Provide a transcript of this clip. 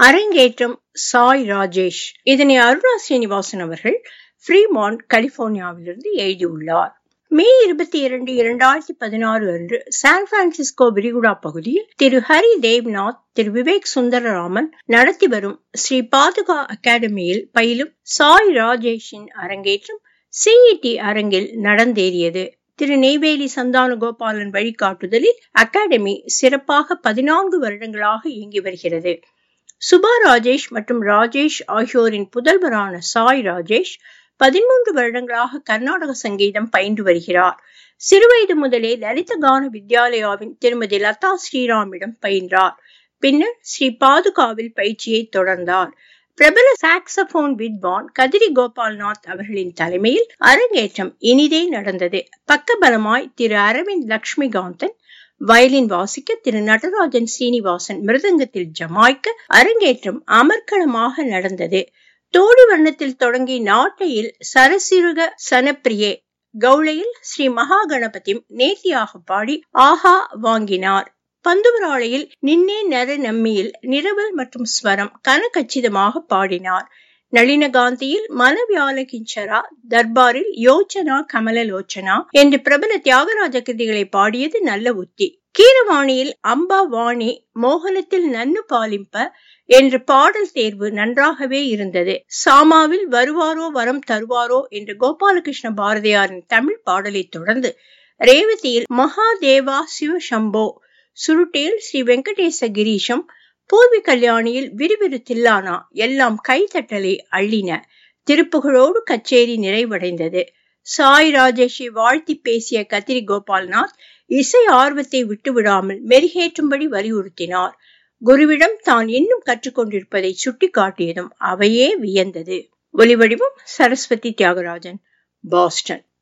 அரங்கேற்றம் சாய் ராஜேஷ் இதனை அருணா சீனிவாசன் அவர்கள் ஃப்ரீமான் கலிபோர்னியாவிலிருந்து எழுதியுள்ளார் மே இருபத்தி இரண்டு இரண்டாயிரத்தி பதினாறு அன்று சான் பிரான்சிஸ்கோ விரிகுடா பகுதியில் திரு ஹரி தேவ்நாத் திரு விவேக் சுந்தரராமன் நடத்தி வரும் ஸ்ரீ பாதுகா அகாடமியில் பயிலும் சாய் ராஜேஷின் அரங்கேற்றம் சிஇடி அரங்கில் நடந்தேறியது திரு நெய்வேலி சந்தான கோபாலன் வழிகாட்டுதலில் அகாடமி சிறப்பாக பதினான்கு வருடங்களாக இயங்கி வருகிறது சுபா ராஜேஷ் மற்றும் ராஜேஷ் ஆகியோரின் புதல்வரான சாய் ராஜேஷ் பதிமூன்று வருடங்களாக கர்நாடக சங்கீதம் பயின்று வருகிறார் சிறுவயது முதலே லலித கான வித்யாலயாவின் திருமதி லதா ஸ்ரீராமிடம் பயின்றார் பின்னர் ஸ்ரீ பாதுகாவில் பயிற்சியை தொடர்ந்தார் பிரபல சாக்சபோன் வித்வான் கதிரி கோபால்நாத் அவர்களின் தலைமையில் அரங்கேற்றம் இனிதே நடந்தது பக்கபலமாய் திரு அரவிந்த் லக்ஷ்மிகாந்தன் வயலின் வாசிக்க திரு நடராஜன் சீனிவாசன் மிருதங்கத்தில் ஜமாய்க்க அரங்கேற்றம் அமர்க்களமாக நடந்தது தோடி வர்ணத்தில் தொடங்கி நாட்டையில் சரசிருக சனப்பிரியே கௌளையில் ஸ்ரீ மகா கணபதி நேர்த்தியாக பாடி ஆஹா வாங்கினார் பந்துவராளையில் நின்னே நர நம்மியில் நிரவல் மற்றும் ஸ்வரம் கனகச்சிதமாக பாடினார் நளினகாந்தியில் மனவியால கிஞ்சரா தர்பாரில் யோச்சனா கமலலோச்சனா என்று பிரபல தியாகராஜ கிருதிகளை பாடியது நல்ல உத்தி கீரவாணியில் அம்பா வாணி மோகனத்தில் நன்னு பாலிம்ப என்று பாடல் தேர்வு நன்றாகவே இருந்தது சாமாவில் வருவாரோ வரம் தருவாரோ என்று கோபாலகிருஷ்ண பாரதியாரின் தமிழ் பாடலை தொடர்ந்து ரேவதியில் மகாதேவா சிவசம்போ சுருட்டியில் ஸ்ரீ வெங்கடேச கிரீஷம் பூர்வி கல்யாணியில் விறுவிறு தில்லானா எல்லாம் கைத்தட்டலை அள்ளின திருப்புகழோடு கச்சேரி நிறைவடைந்தது சாய் ராஜேஷை வாழ்த்தி பேசிய கத்திரி கோபால்நாத் இசை ஆர்வத்தை விட்டுவிடாமல் மெருகேற்றும்படி வலியுறுத்தினார் குருவிடம் தான் இன்னும் கற்றுக்கொண்டிருப்பதை சுட்டிக்காட்டியதும் அவையே வியந்தது ஒலிவடிவம் சரஸ்வதி தியாகராஜன் பாஸ்டன்